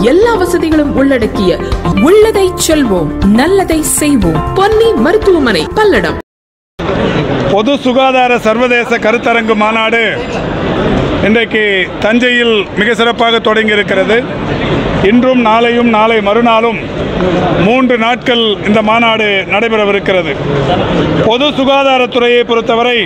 எல்லா வசதிகளும் உள்ளடக்கிய உள்ளதை செல்வோம் நல்லதை செய்வோம் பொன்னி மருத்துவமனை பல்லடம் பொது சுகாதார சர்வதேச கருத்தரங்கு மாநாடு இன்றைக்கு தஞ்சையில் மிக சிறப்பாக தொடங்கி இருக்கிறது இன்றும் நாளையும் நாளை மறுநாளும் மூன்று நாட்கள் இந்த மாநாடு நடைபெறவிருக்கிறது பொது சுகாதாரத்துறையை பொறுத்தவரை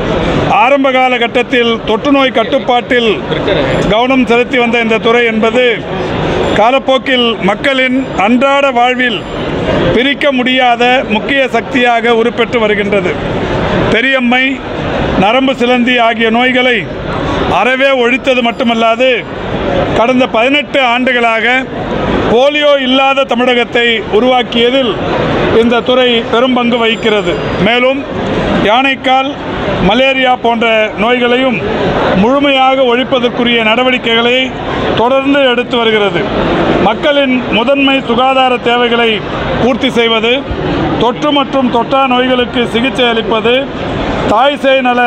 ஆரம்ப காலகட்டத்தில் தொற்றுநோய் கட்டுப்பாட்டில் கவனம் செலுத்தி வந்த இந்த துறை என்பது காலப்போக்கில் மக்களின் அன்றாட வாழ்வில் பிரிக்க முடியாத முக்கிய சக்தியாக உருப்பெற்று வருகின்றது பெரியம்மை நரம்பு சிலந்தி ஆகிய நோய்களை அறவே ஒழித்தது மட்டுமல்லாது கடந்த பதினெட்டு ஆண்டுகளாக போலியோ இல்லாத தமிழகத்தை உருவாக்கியதில் இந்த துறை பெரும் பங்கு வகிக்கிறது மேலும் யானைக்கால் மலேரியா போன்ற நோய்களையும் முழுமையாக ஒழிப்பதற்குரிய நடவடிக்கைகளை தொடர்ந்து எடுத்து வருகிறது மக்களின் முதன்மை சுகாதார தேவைகளை பூர்த்தி செய்வது தொற்று மற்றும் தொற்றா நோய்களுக்கு சிகிச்சை அளிப்பது தாய்சேய் நல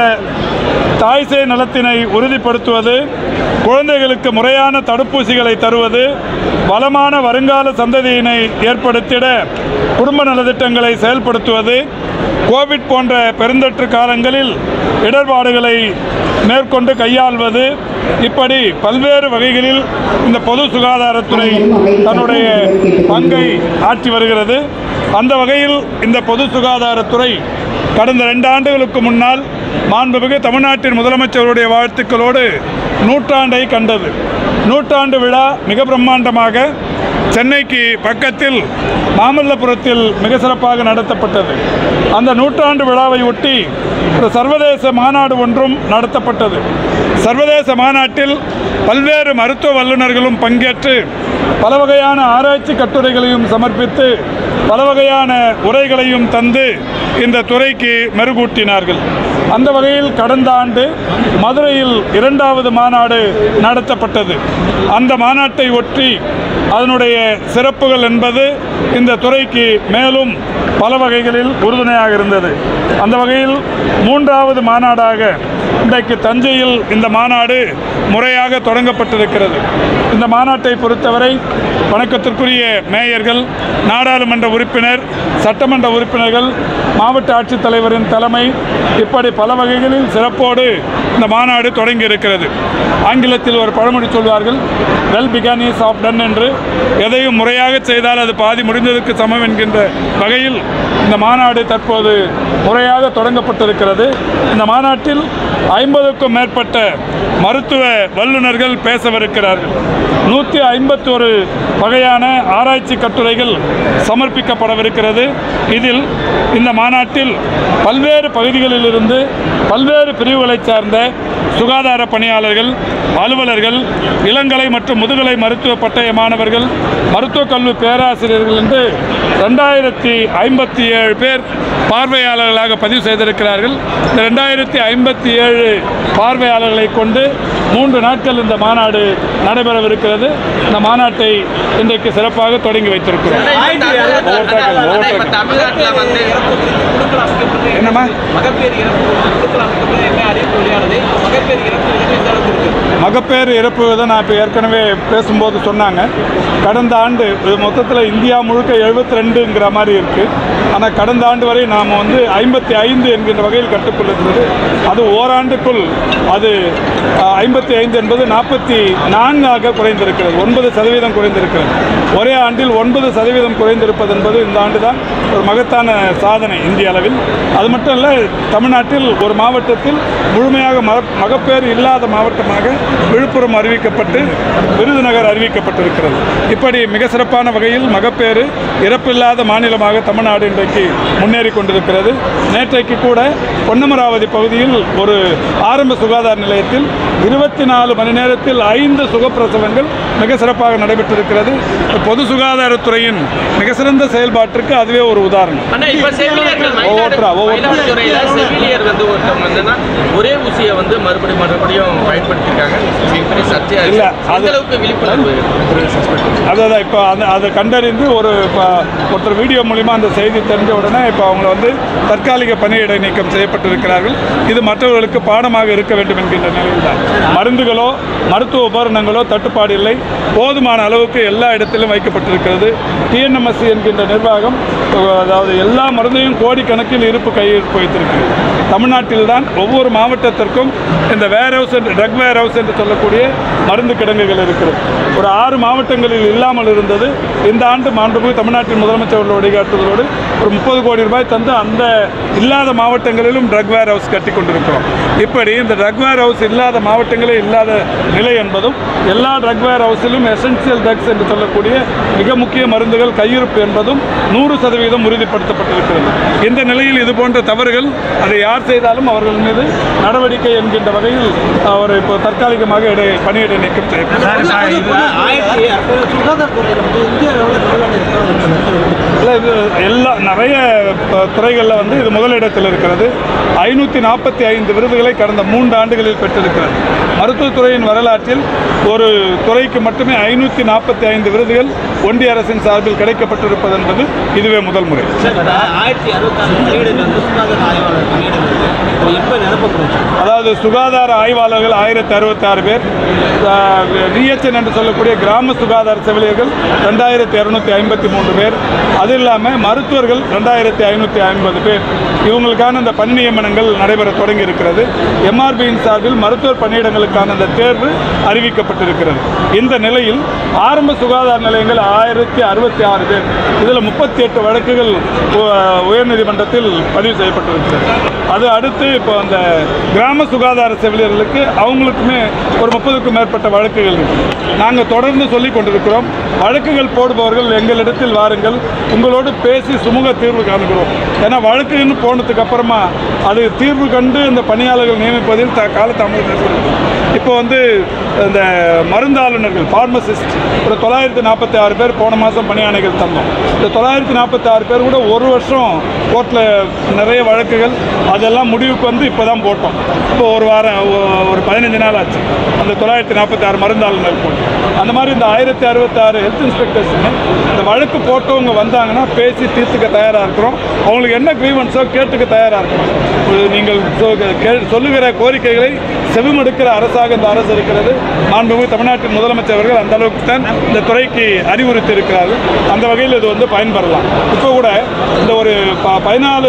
தாய்சேய் நலத்தினை உறுதிப்படுத்துவது குழந்தைகளுக்கு முறையான தடுப்பூசிகளை தருவது வளமான வருங்கால சந்ததியினை ஏற்படுத்திட குடும்ப நலத்திட்டங்களை செயல்படுத்துவது கோவிட் போன்ற பெருந்தொற்று காலங்களில் இடர்பாடுகளை மேற்கொண்டு கையாள்வது இப்படி பல்வேறு வகைகளில் இந்த பொது சுகாதாரத்துறை தன்னுடைய பங்கை ஆற்றி வருகிறது அந்த வகையில் இந்த பொது சுகாதாரத்துறை கடந்த ரெண்டு ஆண்டுகளுக்கு முன்னால் மாண்புமிகு தமிழ்நாட்டின் முதலமைச்சருடைய வாழ்த்துக்களோடு நூற்றாண்டை கண்டது நூற்றாண்டு விழா மிக பிரம்மாண்டமாக சென்னைக்கு பக்கத்தில் மாமல்லபுரத்தில் மிக சிறப்பாக நடத்தப்பட்டது அந்த நூற்றாண்டு விழாவை ஒட்டி ஒரு சர்வதேச மாநாடு ஒன்றும் நடத்தப்பட்டது சர்வதேச மாநாட்டில் பல்வேறு மருத்துவ வல்லுநர்களும் பங்கேற்று பல வகையான ஆராய்ச்சி கட்டுரைகளையும் சமர்ப்பித்து பல வகையான உரைகளையும் தந்து இந்த துறைக்கு மெருகூட்டினார்கள் அந்த வகையில் கடந்த ஆண்டு மதுரையில் இரண்டாவது மாநாடு நடத்தப்பட்டது அந்த மாநாட்டை ஒட்டி அதனுடைய சிறப்புகள் என்பது இந்த துறைக்கு மேலும் பல வகைகளில் உறுதுணையாக இருந்தது அந்த வகையில் மூன்றாவது மாநாடாக இன்றைக்கு தஞ்சையில் இந்த மாநாடு முறையாக தொடங்கப்பட்டிருக்கிறது இந்த மாநாட்டை பொறுத்தவரை வணக்கத்திற்குரிய மேயர்கள் நாடாளுமன்ற உறுப்பினர் சட்டமன்ற உறுப்பினர்கள் மாவட்ட ஆட்சித்தலைவரின் தலைமை இப்படி பல வகைகளில் சிறப்போடு இந்த மாநாடு தொடங்கி இருக்கிறது ஆங்கிலத்தில் ஒரு பழமொழி சொல்வார்கள் well begun is half done என்று எதையும் முறையாக செய்தால் அது பாதி முடிந்ததற்கு சமம் என்கின்ற வகையில் இந்த மாநாடு தற்போது முறையாக தொடங்கப்பட்டிருக்கிறது இந்த மாநாட்டில் ஐம்பதுக்கும் மேற்பட்ட மருத்துவ வல்லுநர்கள் பேசவிருக்கிறார்கள் நூற்றி ஐம்பத்தொரு வகையான ஆராய்ச்சி கட்டுரைகள் சமர்ப்பிக்கப்படவிருக்கிறது இதில் இந்த மாநாட்டில் பல்வேறு பகுதிகளிலிருந்து பல்வேறு பிரிவுகளைச் சார்ந்த சுகாதார பணியாளர்கள் அலுவலர்கள் இளங்கலை மற்றும் முதுகலை மருத்துவ பட்டய மாணவர்கள் மருத்துவக் கல்வி பேராசிரியர்கள் என்று ரெண்டாயிரத்தி ஐம்பத்தி ஏழு பேர் பார்வையாளர்களாக பதிவு செய்திருக்கிறார்கள் இந்த ரெண்டாயிரத்தி ஐம்பத்தி ஏழு பார்வையாளர்களை கொண்டு மூன்று நாட்கள் இந்த மாநாடு நடைபெறவிருக்கிறது இந்த மாநாட்டை இன்றைக்கு சிறப்பாக தொடங்கி வைத்திருக்கிறோம் ஆனா இப்ப தமிழ்நாட்டுல வந்து என்னம்மா மகப்பேறு இறப்பு குழுக்கள் அமைக்கப்பட்டு என்ன அறிவிப்பு வெளியானது மகப்பேறு இறப்பு விகிதம் எந்த அளவுக்கு இருக்கு மகப்பேறு இறப்பு விகிதம் நான் இப்போ ஏற்கனவே பேசும்போது சொன்னாங்க கடந்த ஆண்டு இது மொத்தத்தில் இந்தியா முழுக்க எழுபத்தி ரெண்டுங்கிற மாதிரி இருக்குது ஆனால் கடந்த ஆண்டு வரை நாம் வந்து ஐம்பத்தி ஐந்து என்கின்ற வகையில் கட்டுக்குள் இருந்தது அது ஓராண்டுக்குள் அது ஐம்பத்தி ஐந்து என்பது நாற்பத்தி நான்காக குறைந்திருக்கிறது ஒன்பது சதவீதம் குறைந்திருக்கிறது ஒரே ஆண்டில் ஒன்பது சதவீதம் குறைந்திருப்பது என்பது இந்த ஆண்டு தான் ஒரு மகத்தான சாதனை இந்திய அளவில் அது மட்டும் இல்லை தமிழ்நாட்டில் ஒரு மாவட்டத்தில் முழுமையாக மக மகப்பேறு இல்லாத மாவட்டமாக விழுப்புரம் அறிவிக்கப்பட்டு விருதுநகர் அறிவிக்கப்பட்டிருக்கிறது இப்படி மிக சிறப்பான வகையில் மகப்பேறு இறப்பில்லாத மாநிலமாக தமிழ்நாடு இன்றைக்கு முன்னேறி கொண்டிருக்கிறது நேற்றைக்கு கூட பொன்னமராவதி பகுதியில் ஒரு ஆரம்ப சுகாதார நிலையத்தில் இருபத்தி நாலு மணி நேரத்தில் ஐந்து சுகப்பிரசவங்கள் மிக சிறப்பாக நடைபெற்றிருக்கிறது பொது சுகாதாரத்துறையின் மிக சிறந்த செயல்பாட்டிற்கு அதுவே ஒரு உதாரணம் ஆனா இப்ப செவிலியர்கள் ஒவ்வொருத்தரா, ஒவ்வொருத்தரா. மயிலாடுதுறையில செவிலியர் வந்து ஒருத்தவங்க வந்துன்னா ஒரே ஊசியை வந்து மறுபடியும் மறுபடியும் பயன்படுத்திருக்காங்க மிகப்பெரிய சர்ச்சையா இல்ல, இருக்கு அது- அந்த அளவுக்கு விழிப்புணர்வு அதான் இப்போ அந்த அதை கண்டறிந்து ஒரு இப்போ ஒருத்தர் வீடியோ மூலிமா அந்த செய்தி தெரிஞ்ச உடனே இப்போ அவங்கள வந்து தற்காலிக பணியிடை நீக்கம் செய்யப்பட்டிருக்கிறார்கள் இது மற்றவர்களுக்கு பாடமாக இருக்க வேண்டும் என்கின்ற நிலையில் தான் மருந்துகளோ மருத்துவ உபகரணங்களோ தட்டுப்பாடு இல்லை போதுமான அளவுக்கு எல்லா இடத்திலும் வைக்கப்பட்டிருக்கிறது டிஎன்எம்எஸ்சி என்கின்ற நிர்வாகம் அதாவது எல்லா மருந்தையும் கோடிக்கணக்கில் இருப்பு கையிருப்பு வைத்திருக்கிறது தமிழ்நாட்டில் தான் ஒவ்வொரு மாவட்டத்திற்கும் இந்த வேர் ஹவுஸ் என்று ட்ரக் வேர் ஹவுஸ் என்று சொல்லக்கூடிய மருந்து கிடங்குகள் இருக்கிறது ஒரு ஆறு மாவட்டங்களில் இல்லாமல் இருந்தது இந்த ஆண்டு மாண்புமிகு தமிழ்நாட்டின் முதலமைச்சர் அவர்கள் வழிகாட்டுதலோடு ஒரு முப்பது கோடி ரூபாய் தந்து அந்த இல்லாத மாவட்டங்களிலும் ட்ரக் வேர் ஹவுஸ் கட்டி கொண்டிருக்கிறோம் இப்படி இந்த ட்ரக் வேர் ஹவுஸ் இல்லாத மாவட்டங்களே இல்லாத நிலை என்பதும் எல்லா ட்ரக் வேர் ஹவுஸிலும் எசென்சியல் ட்ரக்ஸ் என்று சொல்லக்கூடிய மிக முக்கிய மருந்துகள் கையிருப்பு என்பதும் நூறு சதவீதம் உறுதிப்படுத்தப்பட்டிருக்கிறது இந்த நிலையில் இது போன்ற தவறுகள் அதை யார் செய்தாலும் அவர்கள் மீது நடவடிக்கை என்கின்ற வகையில் அவர் இப்போ தற்காலிகமாக இடை பணியிடை நீக்கம் செய்யப்பட்டார் ஆயிரத்தி சுகாதாரத்துறையில் வந்து இந்திய அளவில் தமிழ்நாடு இருக்கிற இல்லை இது எல்லா நிறைய ப- துறைகளில் வந்து இது முதலிடத்தில் இருக்கிறது ஐநூற்றி நாற்பத்தி ஐந்து விருதுகளை கடந்த மூன்று ஆண்டுகளில் பெற்றிருக்கிறது மருத்துவத்துறையின் வரலாற்றில் ஒரு துறைக்கு மட்டுமே ஐநூற்றி நாற்பத்தி ஐந்து விருதுகள் ஒன்றிய அரசின் சார்பில் கிடைக்கப்பட்டிருப்பது என்பது இதுவே முதல் முறை சார் ஆயிரத்தி அறுபத்தாறு பணியிடங்கள் வந்து சுகாதார ஆய்வாளர் பணியிடங்கள் இது எப்போ நிரப்பப்படும் சார் அதாவது சுகாதார ஆய்வாளர்கள் ஆயிரத்தி அறுபத்தாறு பேர் டிஹெச்என் என்று சொல்லக்கூடிய கிராம சுகாதார செவிலியர்கள் ரெண்டாயிரத்தி இரநூத்தி ஐம்பத்தி மூன்று பேர் அது இல்லாமல் மருத்துவர்கள் ரெண்டாயிரத்தி ஐநூற்றி ஐம்பது பேர் இவங்களுக்கான இந்த பணி நியமனங்கள் நடைபெற தொடங்கி இருக்கிறது எம்ஆர்பியின் சார்பில் மருத்துவர் பணியிடங்களுக்கான அந்த தேர்வு அறிவிக்கப்பட்டிருக்கிறது இந்த நிலையில் ஆரம்ப சுகாதார நிலையங்கள் ஆயிரத்தி அறுபத்தி ஆறு பேர் இதில் முப்பத்தி எட்டு வழக்குகள் உ- உயர்நீதிமன்றத்தில் பதிவு செய்யப்பட்டிருக்கிறது அது அடுத்து இப்போ அந்த கிராம சுகாதார செவிலியர்களுக்கு அவங்களுக்குமே ஒரு முப்பதுக்கும் மேற்பட்ட வழக்குகள் இருக்கு நாங்கள் தொடர்ந்து சொல்லிக் கொண்டிருக்கிறோம் வழக்குகள் போடுபவர்கள் எங்களிடத்தில் வாருங்கள் உங்களோடு பேசி சுமூக தீர்வு காண்கிறோம் ஏன்னா வழக்குன்னு போனதுக்கு அப்புறமா அது தீர்வு கண்டு இந்த பணியாளர்கள் நியமிப்பதில் த காலதாமதம் ஏற்படுது இப்போ வந்து இந்த மருந்தாளுநர்கள் ஃபார்மசிஸ்ட் ஒரு தொள்ளாயிரத்தி நாற்பத்தி ஆறு பேர் போன மாதம் பணியாணைகள் தந்தோம் இந்த தொள்ளாயிரத்தி நாற்பத்தி ஆறு பேர் கூட ஒரு வருஷம் கோர்ட்டில் நிறைய வழக்குகள் அதெல்லாம் முடிவுக்கு வந்து இப்போ தான் போட்டோம் இப்போ ஒரு வாரம் ஒ- ஒரு பதினஞ்சு நாள் ஆச்சு அந்த தொள்ளாயிரத்தி நாற்பத்தி ஆறு மருந்தாளுநர் போட்டு அந்த மாதிரி இந்த ஆயிரத்தி அறுபத்தாறு ஹெல்த் இன்ஸ்பெக்டர்ஸுங்க இந்த வழக்கு போட்டவங்க வந்தாங்கன்னா பேசி தீர்த்துக்க தயாராக இருக்கிறோம் அவங்களுக்கு என்ன கிரீவன்ஸோ கேட்டுக்க தயாராக இருக்கிறோம் இது நீங்கள் சொ- கே- சொல்லுகிற கோரிக்கைகளை செவிமடுக்கிற அரசாக இந்த அரசு இருக்கிறது மாண்புமிகு தமிழ்நாட்டின் முதலமைச்சர் அவர்கள் அந்த அளவுக்கு தான் இந்த துறைக்கு அறிவுறுத்தி இருக்கிறார்கள் அந்த வகையில் இது வந்து பயன்பெறலாம் இப்போ கூட இந்த ஒரு ப- பதினாலு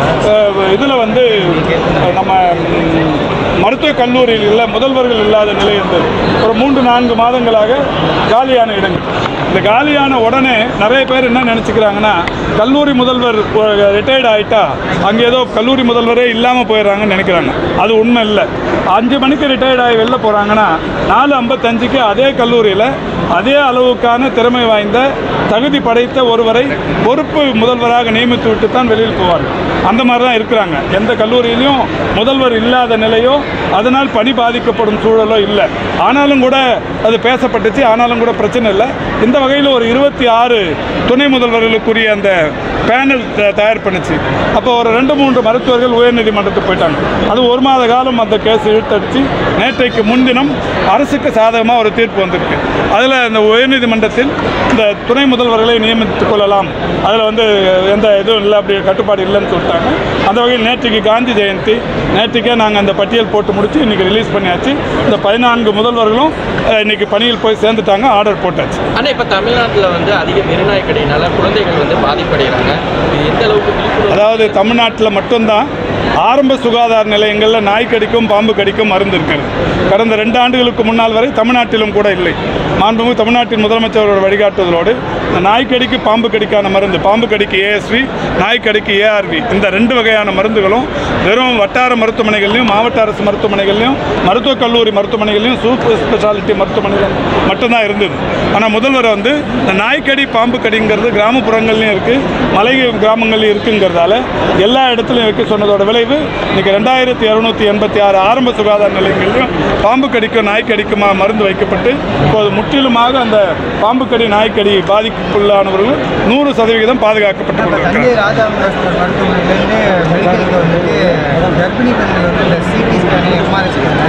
இதில் வந்து அஹ், நம்ம ம், மருத்துவக் கல்லூரியில் இல்லை முதல்வர்கள் இல்லாத நிலை இருந்தது ஒரு மூன்று நான்கு மாதங்களாக காலியான இடங்கள் இந்த காலியான உடனே நிறைய பேர் என்ன நினச்சிக்கிறாங்கன்னா கல்லூரி முதல்வர் ரிட்டையர்ட் ஆகிட்டா அங்கே ஏதோ கல்லூரி முதல்வரே இல்லாமல் போயிடுறாங்கன்னு நினைக்கிறாங்க அது உண்மை இல்லை அஞ்சு மணிக்கு ரிட்டையர்ட் ஆகி வெளில போகிறாங்கன்னா நாலு ஐம்பத்தஞ்சுக்கு அதே கல்லூரியில் அதே அளவுக்கான திறமை வாய்ந்த தகுதி படைத்த ஒருவரை பொறுப்பு முதல்வராக நியமித்து விட்டு தான் வெளியில் போவார்கள் அந்த மாதிரி தான் இருக்கிறாங்க எந்த கல்லூரியிலையும் முதல்வர் இல்லாத நிலையோ அதனால் பணி பாதிக்கப்படும் சூழலோ இல்லை ஆனாலும் கூட அது பேசப்பட்டுச்சு ஆனாலும் கூட பிரச்சனை இல்லை இந்த வகையில் ஒரு இருபத்தி ஆறு துணை முதல்வர்களுக்குரிய அந்த பேனல் த- தயார் பண்ணுச்சு அப்போ ஒரு ரெண்டு மூன்று மருத்துவர்கள் உயர்நீதிமன்றத்துக்கு போயிட்டாங்க அது ஒரு மாத காலம் அந்த கேஸ் இழுத்தடிச்சு நேற்றைக்கு முன்தினம் அரசுக்கு சாதகமாக ஒரு தீர்ப்பு வந்திருக்கு அதில் இந்த உயர்நீதிமன்றத்தில் இந்த துணை முதல்வர்களை நியமித்துக் கொள்ளலாம் அதில் வந்து எந்த இதுவும் இல்லை அப்படி கட்டுப்பாடு இல்லைன்னு சொல்லிட்டாங்க அந்த வகையில் நேற்றுக்கு காந்தி ஜெயந்தி நேற்றுக்கே நாங்கள் அந்த பட்டியல் போட்டு முடிச்சு இன்றைக்கி ரிலீஸ் பண்ணியாச்சு இந்த பதினான்கு முதல்வர்களும் அஹ், இன்னைக்கு பணியில் போய் சேர்ந்துட்டாங்க ஆர்டர் போட்டாச்சு ஆனால் இப்போ தமிழ்நாட்டில் வந்து அதிக வெறிநாய் கடியினால குழந்தைகள் வந்து பாதிப்படைகிறாங்க இது எந்த அளவுக்கு விழிப்புணர்வு அதாவது தமிழ்நாட்டில் மட்டும்தான் ஆரம்ப சுகாதார நிலையங்களில் நாய் கடிக்கும் பாம்பு கடிக்கும் மருந்து இருக்கிறது கடந்த ரெண்டு ஆண்டுகளுக்கு முன்னால் வரை தமிழ்நாட்டிலும் கூட இல்லை மாண்புமிகு தமிழ்நாட்டின் முதலமைச்சரோட வழிகாட்டுதலோடு இந்த நாய் கடிக்கு பாம்பு கடிக்கான மருந்து பாம்பு கடிக்கு ஏஎஸ்வி நாய் கடிக்கு ஏஆர்வி இந்த ரெண்டு வகையான மருந்துகளும் வெறும் வட்டார மருத்துவமனைகள்லையும் மாவட்ட அரசு மருத்துவமனைகள்லையும் மருத்துவக் கல்லூரி மருத்துவமனைகள்லையும் சூப்பர் ஸ்பெஷாலிட்டி மருத்துவமனைகள் மட்டும்தான் இருந்தது ஆனால் முதல்வர் வந்து இந்த நாய்க்கடி பாம்பு கடிங்கிறது கிராமப்புறங்கள்லையும் இருக்குது மலை கிராமங்கள்லையும் இருக்குங்கிறதால எல்லா இடத்துலையும் வைக்க சொன்னதோட விளைவு இன்னைக்கு ரெண்டாயிரத்தி இரநூத்தி எண்பத்தி ஆறு ஆரம்ப சுகாதார நிலையங்களிலும் பாம்பு கடிக்கும் நாய் கடிக்குமா மருந்து வைக்கப்பட்டு இப்போது முற்றிலுமாக அந்த பாம்பு கடி நாய்க்கடி பாதிப்புக்குள்ளானவர்கள் நூறு சதவிகிதம் பாதுகாக்கப்பட்டு நம்ம கொண்டிருக்கிறார்கள். தஞ்சை ராஜாமதாஸ்கர் மருத்துவமனையிலேருந்து மெடிக்கலுக்கு வந்துட்டு கர்ப்பிணி பெண்கள் வந்து இந்த சிடி ஸ்கேனு எம்ஆர்ஐ ஸ்கேனு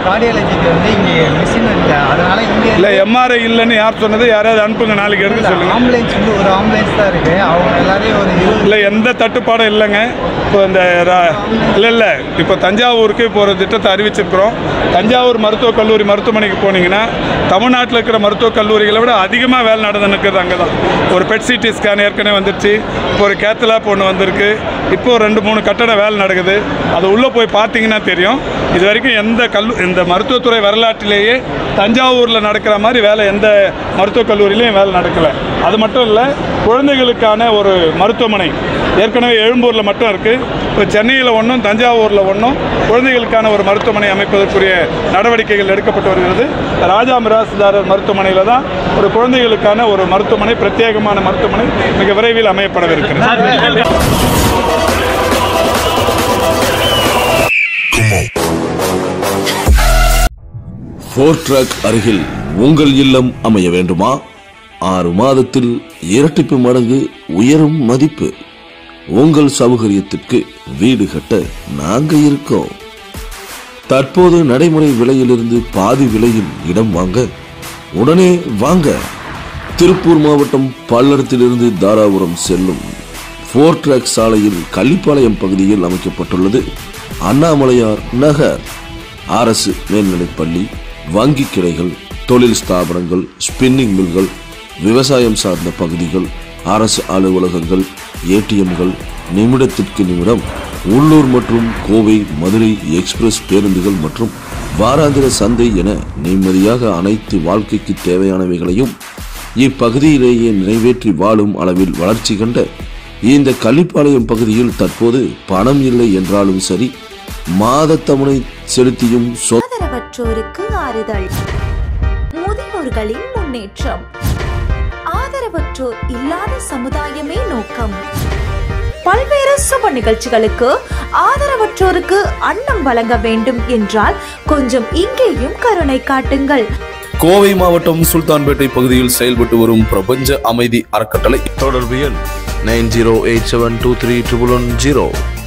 கார்டியாலஜிக்கு வந்து இங்கே மிஷின் இல்லை அதனால இங்கே இல்லை எம்ஆர்ஐ இல்லைன்னு யார் சொன்னது யாராவது அனுப்புங்க நாளைக்கு எடுக்க சொல்லுங்கள் ஆம்புலன்ஸ் வந்து ஒரு ஆம்புலன்ஸ் தான் இருக்கு அவங்க எல்லாரையும் ஒரு இருபது இல்லை எந்த தட்டுப்பாடும் இல்லைங்க இப்போ இந்த ரா- இல்லை இல்லை இப்போ தஞ்சாவூருக்கு இப்போ ஒரு திட்டத்தை அறிவிச்சிருக்கிறோம் தஞ்சாவூர் மருத்துவக் கல்லூரி மருத்துவமனைக்கு போனீங்கன்னா தமிழ்நாட்டில் இருக்கிற மருத்துவக் கல்லூரிகளை விட அதிகமாக வேலை நடந்து நிற்கிறது அங்கே தான் ஒரு பெட் சிடி ஸ்கேன் ஏற்கனவே வந்துருச்சு இப்போ ஒரு கேத்தலாப் ஒன்று வந்திருக்கு இப்போ ஒரு ரெண்டு மூணு கட்டட வேலை நடக்குது அது உள்ளே போய் பார்த்தீங்கன்னா தெரியும் இது வரைக்கும் எந்த கல்லு இந்த மருத்துவத்துறை வரலாற்றிலேயே தஞ்சாவூரில் நடக்கிற மாதிரி வேலை எந்த மருத்துவக் கல்லூரியிலையும் வேலை நடக்கலை அது மட்டும் இல்லை குழந்தைகளுக்கான ஒரு மருத்துவமனை ஏற்கனவே எழும்பூரில் மட்டும் இருக்குது இப்போ சென்னையில் ஒன்றும் தஞ்சாவூரில் ஒன்றும் குழந்தைகளுக்கான ஒரு மருத்துவமனை அமைப்பதற்குரிய நடவடிக்கைகள் எடுக்கப்பட்டு வருகிறது ராஜா மிராசுதாரர் மருத்துவமனையில் தான் ஒரு குழந்தைகளுக்கான ஒரு மருத்துவமனை பிரத்யேகமான மருத்துவமனை மிக விரைவில் அமையப்படவிருக்கிறது ஃபோர் ட்ரக் அருகில் உங்கள் இல்லம் அமைய வேண்டுமா ஆறு மாதத்தில் இரட்டிப்பு மடங்கு உயரும் மதிப்பு உங்கள் சௌகரியத்திற்கு வீடு கட்ட நாங்க இருக்கோம் தற்போது நடைமுறை விலையிலிருந்து பாதி விலையில் இடம் வாங்க உடனே வாங்க திருப்பூர் மாவட்டம் பல்லடத்திலிருந்து தாராபுரம் செல்லும் ஃபோர் ட்ராக் சாலையில் கள்ளிப்பாளையம் பகுதியில் அமைக்கப்பட்டுள்ளது அண்ணாமலையார் நகர் அரசு மேல்நிலைப்பள்ளி வங்கி கிளைகள் தொழில் ஸ்தாபனங்கள் ஸ்பின்னிங் மில்கள் விவசாயம் சார்ந்த பகுதிகள் அரசு அலுவலகங்கள் ஏடிஎம்கள் நிமிடத்திற்கு நிமிடம் உள்ளூர் மற்றும் கோவை மதுரை எக்ஸ்பிரஸ் பேருந்துகள் மற்றும் வாராந்திர சந்தை என நிம்மதியாக அனைத்து வாழ்க்கைக்கு தேவையானவைகளையும் இப்பகுதியிலேயே நிறைவேற்றி வாழும் அளவில் வளர்ச்சி கண்ட இந்த கள்ளிப்பாளையம் பகுதியில் தற்போது பணம் இல்லை என்றாலும் சரி மாதத்தவணை செலுத்தியும் சொந்த ஆதரவற்றோருக்கு ஆறுதல் முதியோர்களின் முன்னேற்றம் ஆதரவற்றோர் இல்லாத சமுதாயமே நோக்கம் பல்வேறு சுப நிகழ்ச்சிகளுக்கு ஆதரவற்றோருக்கு அன்னம் வழங்க வேண்டும் என்றால் கொஞ்சம் இங்கேயும் கருணை காட்டுங்கள் கோவை மாவட்டம் சுல்தான்பேட்டை பகுதியில் செயல்பட்டு வரும் பிரபஞ்ச அமைதி அறக்கட்டளை தொடர்பு எண் nine zero eight seven two three triple one zero